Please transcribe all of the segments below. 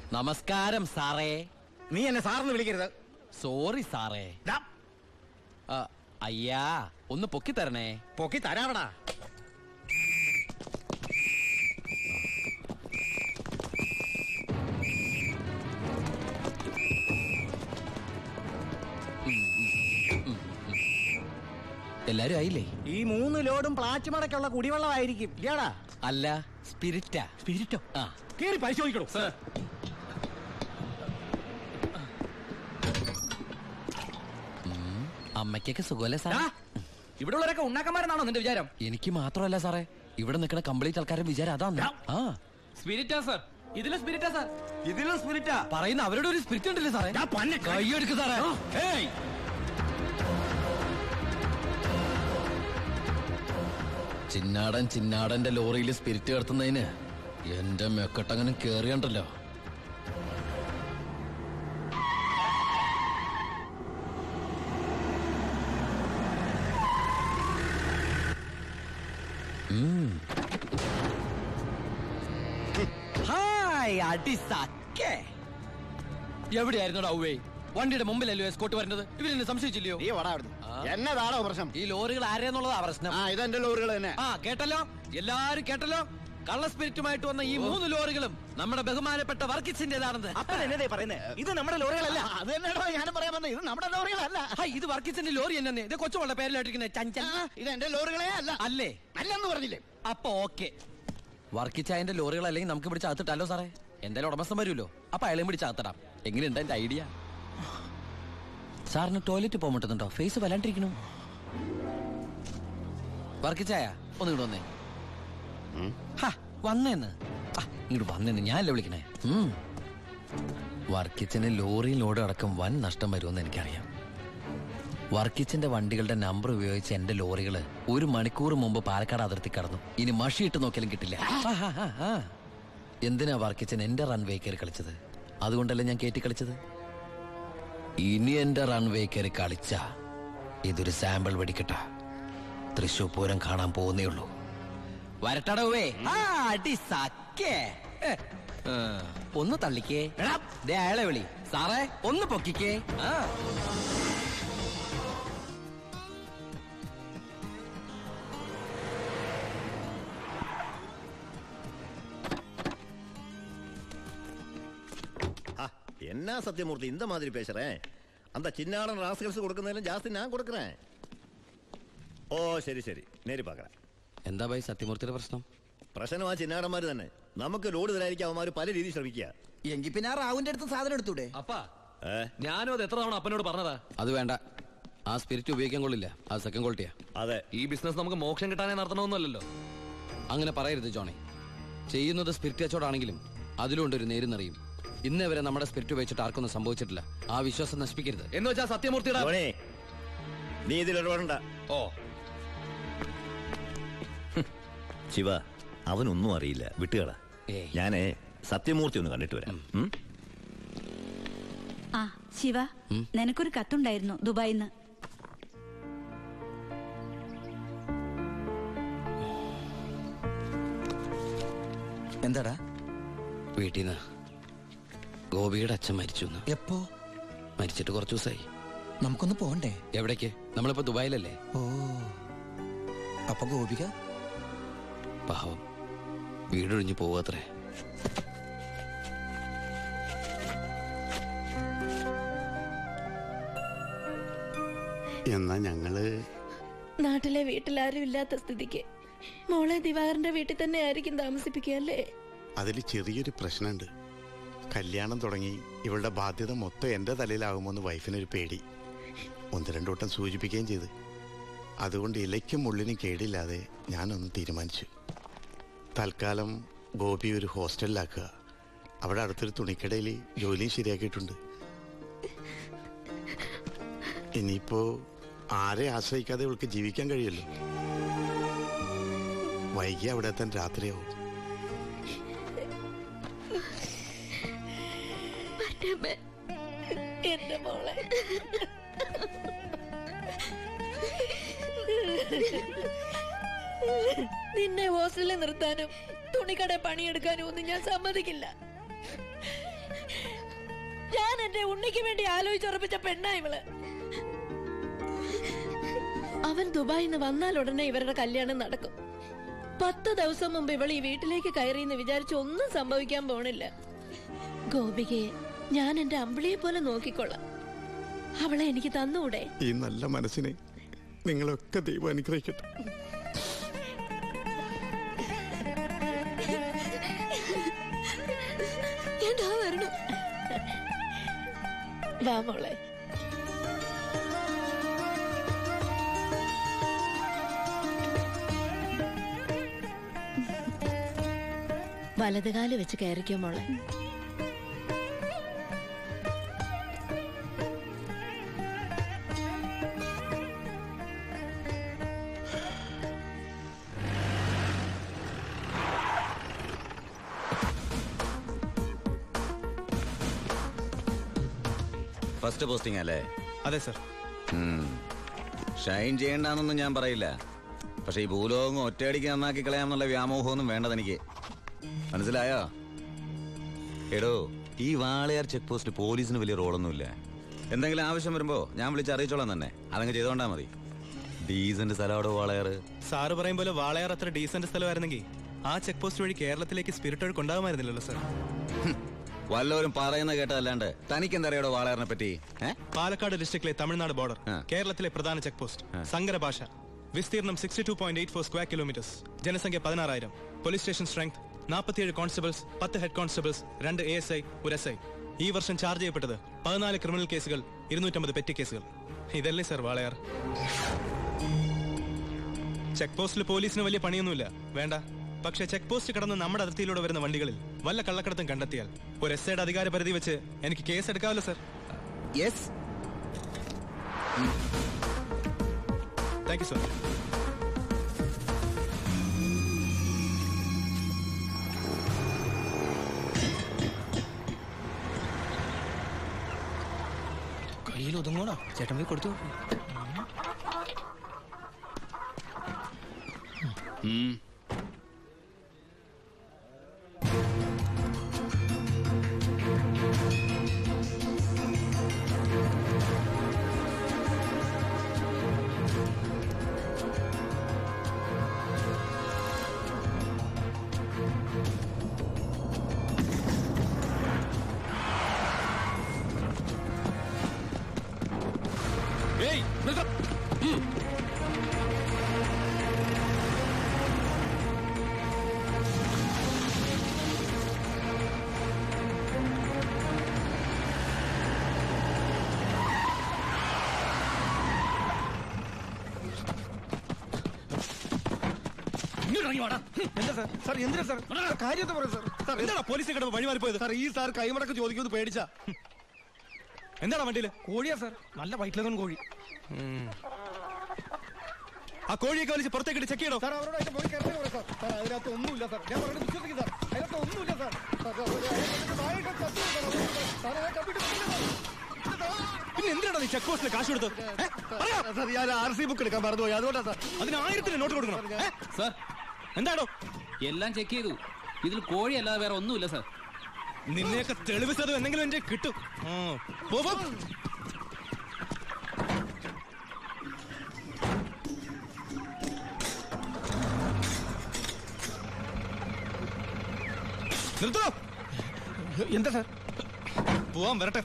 നമസ്കാരം സാറേ നീ എന്നെ സാറിന് വിളിക്കരുത് സോറി സാറേ ഡാ, ആ, അയ്യാ ഒന്ന് പൊക്കി തരണേ പൊക്കി തരാവടാ എല്ലാരും ആയില്ലേ ഈ മൂന്ന് ലോഡും പ്ലാച്ച് മടക്കുള്ള കുടിവെള്ളമായിരിക്കും ഇല്ലാടാ അല്ല സ്പിരിറ്റാ സ്പിരിറ്റോ ആ കേറി പരിശോധിക്കണോ അമ്മയ്ക്കൊക്കെ സുഖമല്ലേ സാർ ഇവിടെ ഉള്ളവരൊക്കെ ഉണ്ടാക്കന്മാരെന്നാണോ നിന്റെ വിചാരം എനിക്ക് മാത്രമല്ല സാറേ ഇവിടെ നിൽക്കുന്ന കംപ്ലീറ്റ് ആൾക്കാരുടെ വിചാരം അതാണ് ആ സ്പിരിറ്റാ സാർ ഇതിലെ സ്പിരിറ്റാ സാർ ഇതിലും സ്പിരിറ്റാ പറയുന്ന അവരുടെ ഒരു സ്പിരിറ്റ് ഉണ്ടല്ലേ സാറേ ഞാൻ പന്നെ കൈയെടുക്ക് സാറേ ഏയ് ചിന്നാടൻ ചിന്നാടന്റെ ലോറിയിൽ സ്പിരിറ്റ് കടത്തുന്നതിന് എന്റെ മെക്കട്ടങ്ങനെ കേറിയണ്ടല്ലോ ഹായ് അടി സക്കേ എവിടെയായിരുന്നു ഔവേ വണ്ടിയുടെ മുമ്പിലല്ലോ എസ്കോട്ട് വരുന്നത് ഇവരെന്നെ സംശയിച്ചില്ലയോ നീ വടാ അവിടുന്ന് എന്നതാണോ പ്രശ്നം ഈ ലോറികൾ ആരെന്നുള്ളതാ പ്രശ്നം ആ ഇതെന്റെ ലോറികൾ തന്നെ ആ കേട്ടല്ലോ എല്ലാരും കേട്ടല്ലോ കള്ള സ്പിരിറ്റുമായിട്ട് വന്ന ഈ മൂന്ന് ലോറികളും നമ്മുടെ ബഹുമാനപ്പെട്ട വർക്കിച്ചിന്റേതാണെന്ന് അപ്പൻ എന്നതേ പറയുന്നേ ഇത് നമ്മുടെ ലോറികളല്ല അത് തന്നെയാണോ ഞാനും പറയാൻ വന്നത് ഇത് നമ്മുടെ ലോറികളല്ല ഹായ് ഇത് വർക്കിച്ചിന്റെ ലോറി എന്നെ ഇത് കൊച്ചുവളുടെ പേരിലായിട്ടിരിക്കുന്നത് ചഞ്ചൽ ആ, ഇത് എന്റെ ലോറികളെ അല്ല അല്ലേ അല്ലെന്ന് പറഞ്ഞില്ലേ അപ്പൊ ഓക്കെ വർക്കിച്ചായന്റെ ലോറികൾ അല്ലെങ്കിൽ നമുക്ക് പിടിച്ച് അകത്തിട്ടല്ലോ സാറേ എന്തായാലും ഉടമസ്ഥൻ വരുമല്ലോ അപ്പൊ അയാളെയും പിടിച്ച് അകത്തിടാം എങ്ങനെയുണ്ട് എന്റെ ഐഡിയ സാറിന് ടോയ്ലറ്റ് പോകാൻ പറ്റുന്നുണ്ടോ ഫേസ് വല്ലാണ്ടിരിക്കണു വർക്കിച്ചായ ഒന്ന് ഇങ്ങോട്ട് വന്നേ ഹാ, വന്നേന്ന് ആ, ഇങ്ങോട്ട് വന്നേന്ന് ഞാനല്ലേ വിളിക്കണേ ഉം. വർക്കിച്ചിന് ലോറിയിൽ ലോഡ് അടക്കം വൻ നഷ്ടം വരുമെന്ന് എനിക്കറിയാം വർക്കിച്ചിന്റെ വണ്ടികളുടെ നമ്പർ ഉപയോഗിച്ച് എന്റെ ലോറികള് ഒരു മണിക്കൂർ മുമ്പ് പാലക്കാട് അതിർത്തി കടന്നു ഇനി മഷിയിട്ട് നോക്കിയാലും കിട്ടില്ല ആ, ആ, ആ, ആ. എന്തിനാ വർക്കിച്ചൻ എന്റെ റൺവേ കയറി കളിച്ചത് അതുകൊണ്ടല്ലേ ഞാൻ കയറ്റി കളിച്ചത് ഇനി എന്റെ റൺവേ കയറി കളിച്ച ഇതൊരു സാമ്പിൾ വെടിക്കട്ട തൃശൂർ പൂരം കാണാൻ പോകുന്നേ ഉള്ളൂ വരട്ടടവേ അടി സക്കേ ഏ, ആ, ഒന്ന് തള്ളിക്കേ ദേ അയാളെ വിളി സാറേ ഒന്ന് പൊക്കിക്കേ ആ ஆ, என்ன சத்தியமூர்த்தி இந்த மாதிரி பேசுறேன் அந்த சின்னாடன் ராஸ்கல்ஸ் கொடுക്കുന്നതിലും ஜாஸ்தி நான் கொடுக்குறேன் ഓ ശരി ശരി നേരി പാക്കറ എന്താ ഭായി സത്യമൂർത്തിയുടെ പ്രശ്നം പ്രശ്നം ആ ചിന്നാടന്മാര് തന്നെ നമുക്ക് ലോഡ് തരാതിരിക്കാൻ അവന്മാര് പല രീതിയിൽ ശ്രമിക്കുക എങ്കിൽ പിന്നെ ആ റാവുന്റെ അടുത്ത് സാധനം എടുത്തൂടെ അപ്പാ ഏ ഞാനും അത് എത്ര തവണ അപ്പനോട് പറഞ്ഞതാ അത് വേണ്ട ആ സ്പിരിറ്റ് ഉപയോഗിക്കാൻ കൊള്ളില്ല അത് സെക്കൻഡ് ക്വാളിറ്റിയാ അതെ ഈ ബിസിനസ് നമുക്ക് മോക്ഷം കിട്ടാനേ നടത്തണമെന്നല്ലോ അങ്ങനെ പറയരുത് ജോണി ചെയ്യുന്നത് സ്പിരിറ്റ് കച്ചവടാണെങ്കിലും അതിലുണ്ട് ഒരു നേരുന്നറിയും ഇന്നേ വരെ നമ്മുടെ സ്പിരിറ്റ് ഉപയോഗിച്ചിട്ട് ആർക്കൊന്നും സംഭവിച്ചിട്ടില്ല ആ വിശ്വാസം നശിപ്പിക്കരുത് എന്ന് വെച്ചാ സത്യമൂർത്തിയുടെ ധോണി നീ ഇതിൽ ഇടപെടണ്ട ഓ ശിവ അവനൊന്നും അറിയില്ല വിട്ടുകള ഏയ്. ഞാനേ സത്യമൂർത്തി ഒന്ന് കണ്ടിട്ട് വരാം ഉം? ആ ശിവ നിനക്കൊരു കത്തുണ്ടായിരുന്നു ദുബായിന്ന് എന്താടാ വീട്ടിൽ നിന്ന് ഗോപിയുടെ അച്ഛൻ മരിച്ചു എന്ന് എപ്പോ മരിച്ചിട്ട് കുറച്ചു ദിവസമായി നമുക്കൊന്ന് പോണ്ടേ എവിടേക്ക് നമ്മളിപ്പോ ദുബായിലല്ലേ ഓ അപ്പൊ ഗോപിക പാവം വീടൊഴിഞ്ഞു പോവാത്രേ എന്നാ ഞങ്ങള് നാട്ടിലെ വീട്ടിലാരും ഇല്ലാത്ത സ്ഥിതിക്ക് മോളെ ദിവാകരന്റെ വീട്ടിൽ തന്നെ ആയിരിക്കും താമസിപ്പിക്കുക അല്ലേ അതിൽ ചെറിയൊരു പ്രശ്നമുണ്ട് കല്യാണം തുടങ്ങി ഇവളുടെ ബാധ്യത മൊത്തം എൻ്റെ തലയിലാകുമോന്ന് വൈഫിനൊരു പേടി ഒന്ന് രണ്ടു വട്ടം സൂചിപ്പിക്കുകയും ചെയ്ത് അതുകൊണ്ട് ഇലയ്ക്കും മുള്ളിനും കേടില്ലാതെ ഞാനൊന്ന് തീരുമാനിച്ചു തൽക്കാലം ഗോപി ഒരു ഹോസ്റ്റലിലാക്കുക അവിടെ അടുത്തൊരു തുണിക്കടയിൽ ജോലിയും ശരിയാക്കിയിട്ടുണ്ട് ഇനിയിപ്പോ ആരെ ആശ്രയിക്കാതെ ഇവൾക്ക് ജീവിക്കാൻ കഴിയല്ലോ വൈകി അവിടെ എത്താൻ രാത്രിയാവും പറ്റമ്മേ, എന്റെ മോളെ നിന്നെ ഹോസ്റ്റലിൽ നിർത്താനും തുണിക്കട പണിയെടുക്കാനും ഒന്നും ഞാൻ സമ്മതിക്കില്ല എന്റെ ഉണ്ണിക്ക് വേണ്ടി ആലോചിച്ചുറപ്പിച്ച പെണ്ണാ ഇവള് അവൻ ദുബായിൽ നിന്ന് വന്നാൽ ഉടനെ ഇവരുടെ കല്യാണം നടക്കും പത്ത് ദിവസം മുമ്പ് ഇവൾ ഈ വീട്ടിലേക്ക് കയറിയെന്ന് വിചാരിച്ച് ഒന്നും സംഭവിക്കാൻ പോണില്ല ഗോപികയെ ഞാൻ എന്റെ അമ്പിളിയെ പോലെ നോക്കിക്കൊള്ളാം അവളെ എനിക്ക് തന്നൂടെ ഈ നല്ല മനസ്സിനെ നിങ്ങളൊക്കെ ദൈവം അനുഗ്രഹിക്കട്ടെ എന്താ വരണം വാ മോളെ വലതുകാല് വെച്ച് കയറിക്കോ മോളെ ഫസ്റ്റ് പോസ്റ്റിംഗ് അല്ലേ അതെ സർ ഉം. ഷൈൻ ചെയ്യണ്ടെന്നൊന്നും ഞാൻ പറയില്ല പക്ഷെ ഈ ഭൂലോകം ഒറ്റയടിക്ക് നന്നാക്കി കളയാമെന്നുള്ള വ്യാമോഹമൊന്നും വേണ്ടത് എനിക്ക് മനസ്സിലായോ എടോ ഈ വാളയാർ ചെക്ക് പോസ്റ്റ് പോലീസിന് വലിയ റോളൊന്നുമില്ല എന്തെങ്കിലും ആവശ്യം വരുമ്പോ ഞാൻ വിളിച്ച് അറിയിച്ചോളാം തന്നെ അതങ്ങ് ചെയ്തോണ്ടാ മതി ഡീസന്റ് സ്ഥലമാടോ വാളയാറ് സാറ് പറയും പോലെ വാളയാർ അത്ര ഡീസന്റ് സ്ഥലമായിരുന്നെങ്കിൽ ആ ചെക്ക് പോസ്റ്റ് വഴി കേരളത്തിലേക്ക് സ്പിരിറ്റ് ഒഴുക്ക് ഉണ്ടാകുമായിരുന്നില്ലല്ലോ സർ വല്ലവരും പറയുന്ന കേട്ടതല്ലാണ്ട് തനിക്ക് എന്തറിയാടോ വാളയാറിനെ പറ്റി ഏ പാലക്കാട് ഡിസ്ട്രിക്റ്റിലെ തമിഴ്നാട് ബോർഡർ ആ. കേരളത്തിലെ പ്രധാന ചെക്ക് പോസ്റ്റ് സങ്കര ഭാഷ വിസ്തീർണം sixty two point eight four square kilometres ജനസംഖ്യ പതിനാറായിരം പോലീസ് സ്റ്റേഷൻ സ്ട്രെങ്ത് നാൽപ്പത്തിയേഴ് കോൺസ്റ്റബിൾസ് പത്ത് ഹെഡ് കോൺസ്റ്റബിൾസ് രണ്ട് എ എസ് ഐ ഒരു എസ് ഐ ഈ വർഷം ചാർജ് ചെയ്യപ്പെട്ടത് പതിനാല് ക്രിമിനൽ കേസുകൾ ഇരുന്നൂറ്റമ്പത് പെറ്റി കേസുകൾ ഇതല്ലേ സർ വാളയാർ ചെക്ക് പോസ്റ്റിൽ പോലീസിന് വലിയ പണിയൊന്നുമില്ല വേണ്ട പക്ഷെ ചെക്ക് പോസ്റ്റ് കടന്ന് നമ്മുടെ അതിർത്തിയിലൂടെ വരുന്ന വണ്ടികളിൽ വല്ല കള്ളക്കടത്തും കണ്ടെത്തിയാൽ ഒരു എസ് ഐയുടെ അധികാര പരിധി വെച്ച് എനിക്ക് കേസ് എടുക്കാമല്ലോ sir yes thank you sir കയ്യിൽ ഒതുങ്ങോടാ ചേട്ടൻ പോയി കൊടുത്തു ഏയ് നിർത്ത ഇങ്ങോട്ടിറങ്ങി വാടാ എന്താ സാർ സാർ എന്തിനാ സാർ കാര്യത്തെ പറയും സാർ സാർ എന്താണ് പോലീസിൽ കിടന്ന് വഴി മാറിപ്പോയത് സാർ ഈ സാർ കൈമടക്ക് ചോദിക്കുന്നത് പേടിച്ചാ എന്താണ് വണ്ടിയില് കോഴിയാ സാർ നല്ല വയറ്റിലതും കോഴി ആ കോഴിയൊക്കെ വലിച്ച് പുറത്തേക്ക് ചെക്ക് ചെയ്യണോ സാർ അവരോട് അതിന്റെ പോയി കയറി പറയും സാർ സാർ അതിനകത്ത് ഒന്നുമില്ല സാർ ഞാൻ പറഞ്ഞത് വിശ്വസിക്കും സാർ അതിനകത്ത് ഒന്നുമില്ല സാർ സാർ, സാർ, സാർ, അതിനകത്ത് നായകൾ ചത്തു സാർ, അതുകൊണ്ട് സാർ, സാർ, അത് കപ്പിട്ട് കൊല്ലില്ല സാർ. പിന്നെ എന്തിനാണ് നീ ചെക്ക് പോസ്റ്റിൽ കാശ് കൊടുത്തത് ഏ? പറയാ. സാർ ഞാൻ ആർ സി ബുക്ക് എടുക്കാൻ മറന്നുപോയി അതുകൊണ്ടാ സാർ അതിന് ആയിരത്തിന് നോട്ട് കൊടുക്കണം ഏ? സാർ എന്താടോ എല്ലാം ചെക്ക് ചെയ്തു ഇതിൽ കോഴി അല്ലാതെ വേറെ ഒന്നുമില്ല സാർ നിന്നെയൊക്കെ തെളിവ് സത് എന്തെങ്കിലും എന്റെ കിട്ടും ആ, പോ, പോ. നിർത്തോ എന്താ സാർ പോവാൻ വരട്ടെ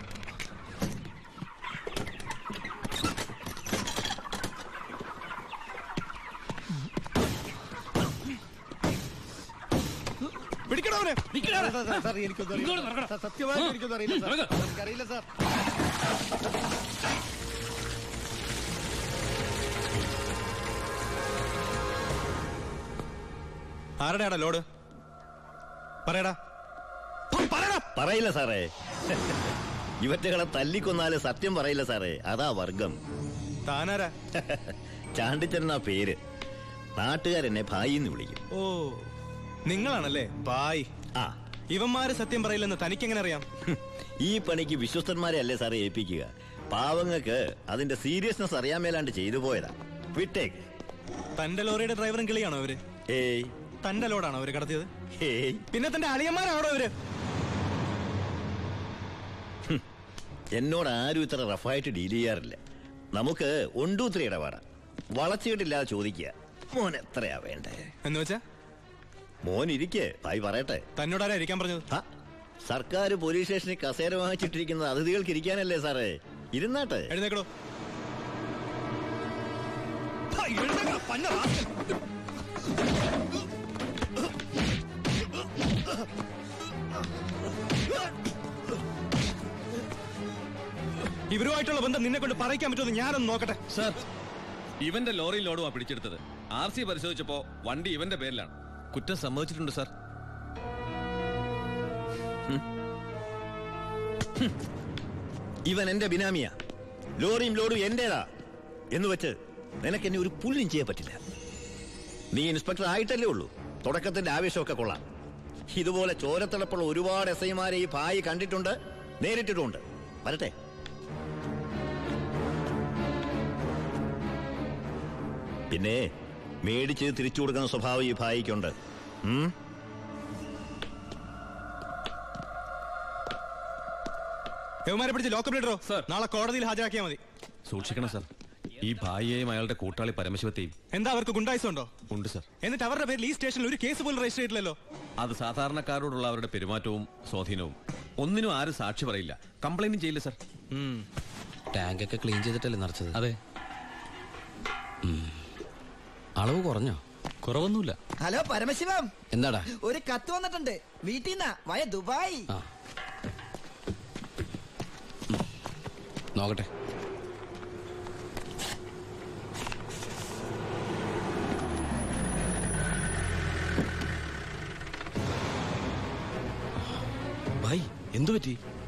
പിടിക്കണോ അവനെ സാർ, സാർ, സാർ എനിക്കൊന്നും ഇങ്ങോട്ട് അറിയില്ല നടക്കണം. സാർ, സത്യമായിട്ട് എനിക്കൊന്നും അറിയില്ല സാർ നടക്ക്. എനിക്കറിയില്ല സാർ ആരുടെയാടാ ലോഡ് പറയടാ പറയടാ പറയില്ല സാറേ ഇവറ്റകളെ തല്ലിക്കൊന്നാല് സത്യം പറയില്ല സാറേ അതാ വർഗം താനാരാ ചാണ്ടിച്ചൻ ആ പേര് നാട്ടുകാരെന്നെ ഭായി എന്ന് വിളിക്കും ഓ നിങ്ങളാണല്ലേ ബായ് ആ ഇവന്മാര് സത്യം പറയില്ലെന്ന് തനിക്കെങ്ങനെ അറിയാം ഹും, ഈ പണിക്ക് വിശ്വസ്തന്മാരെ അല്ലേ സാറേ ഏൽപ്പിക്കുക പാവങ്ങൾക്ക് അതിന്റെ സീരിയസ്നെസ് അറിയാൻ മേലാണ്ട് ചെയ്തു പോയതാ വിട്ടേക്ക് തന്റെ ലോറിയുടെ ഡ്രൈവറും കിളിയാണോ അവര് ഏയ് തന്റെ ലോഡാണോ അവര് കടത്തിയത് ഏയ് പിന്നെ തന്റെ അളിയന്മാരാണോ അവര് ഹും. എന്നോട് ആരും ഇത്ര റഫായിട്ട് ഡീൽ ചെയ്യാറില്ല നമുക്ക് ഒണ്ടൂത്തിരി ഇടപാടാ വളച്ചിട്ടില്ലാതെ ചോദിക്കുക മോൻ എത്രയാ വേണ്ടേ എന്ന് വെച്ചാ മോൻ ഇരിക്കേ ഭായി പറയട്ടെ തന്നോടാരാ ഇരിക്കാൻ പറഞ്ഞത് ഹ, സർക്കാർ പോലീസ് സ്റ്റേഷനിൽ കസേര വാങ്ങിച്ചിട്ടിരിക്കുന്നത് അതിഥികൾക്ക് ഇരിക്കാനല്ലേ സാറേ ഇരുന്നാട്ടെ എഴുന്നേക്കടോ ഇവരുമായിട്ടുള്ള ബന്ധം നിന്നെ കൊണ്ട് പറയിക്കാൻ പറ്റുമെന്ന് ഞാനൊന്ന് നോക്കട്ടെ സാർ ഇവന്റെ ലോറി ലോഡുമാ പിടിച്ചെടുത്തത് ആർ സി പരിശോധിച്ചപ്പോ വണ്ടി ഇവന്റെ പേരിലാണ് കുറ്റം സമ്മതിച്ചിട്ടുണ്ട് സാർ ഇവൻ എന്റെ ബിനാമിയാ ലോറിയും ലോഡും എന്റേതാ എന്ന് വെച്ച് നിനക്ക് എന്നെ ഒരു പുല്ലും ചെയ്യാൻ പറ്റില്ല നീ ഇൻസ്പെക്ടർ ആയിട്ടല്ലേ ഉള്ളൂ തുടക്കത്തിന്റെ ആവേശമൊക്കെ കൊള്ളാം ഇതുപോലെ ചോരത്തിളപ്പുള്ള ഒരുപാട് എസ് ഐമാരെ ഈ ഭായി കണ്ടിട്ടുണ്ട് നേരിട്ടിട്ടുണ്ട് വരട്ടെ പിന്നെ മേടിച്ച് തിരിച്ചു കൊടുക്കുന്ന സ്വഭാവം ഈ ഭായിക്കുണ്ട് ഉം യവന്മാരെ പിടിച്ച് ലോക്കപ്പിലിടോ നാളെ കോടതിയിൽ ഹാജരാക്കിയാൽ മതി സൂക്ഷിക്കണം സാർ ഈ ഭായിയെയും അയാളുടെ കൂട്ടാളി പരമശിവത്തെയും എന്താ അവർക്ക് ഗുണ്ടായിസം ഉണ്ടോ ഉണ്ട് സാർ എന്നിട്ട് അവരുടെ പേരിൽ ഈ സ്റ്റേഷനിൽ ഒരു കേസ് പോലും രജിസ്റ്റർ ചെയ്തിട്ടില്ലല്ലോ അത് സാധാരണക്കാരോടുള്ള അവരുടെ പെരുമാറ്റവും സ്വാധീനവും ഒന്നിനും ആരും സാക്ഷി പറയില്ല കംപ്ലൈന്റും ചെയ്യില്ല സാർ ടാങ്ക് ഒക്കെ ക്ലീൻ ചെയ്തിട്ടല്ലേ നിറച്ചത് അതെ അളവ് കുറഞ്ഞോ കുറവൊന്നുമില്ല ഹലോ പരമശിവം എന്താടാ ഒരു കത്ത് വന്നിട്ടുണ്ട് വീട്ടിൽ നിന്നാ വയ ദുബായ് ആ നോക്കട്ടെ ഭായ് എന്തു പറ്റി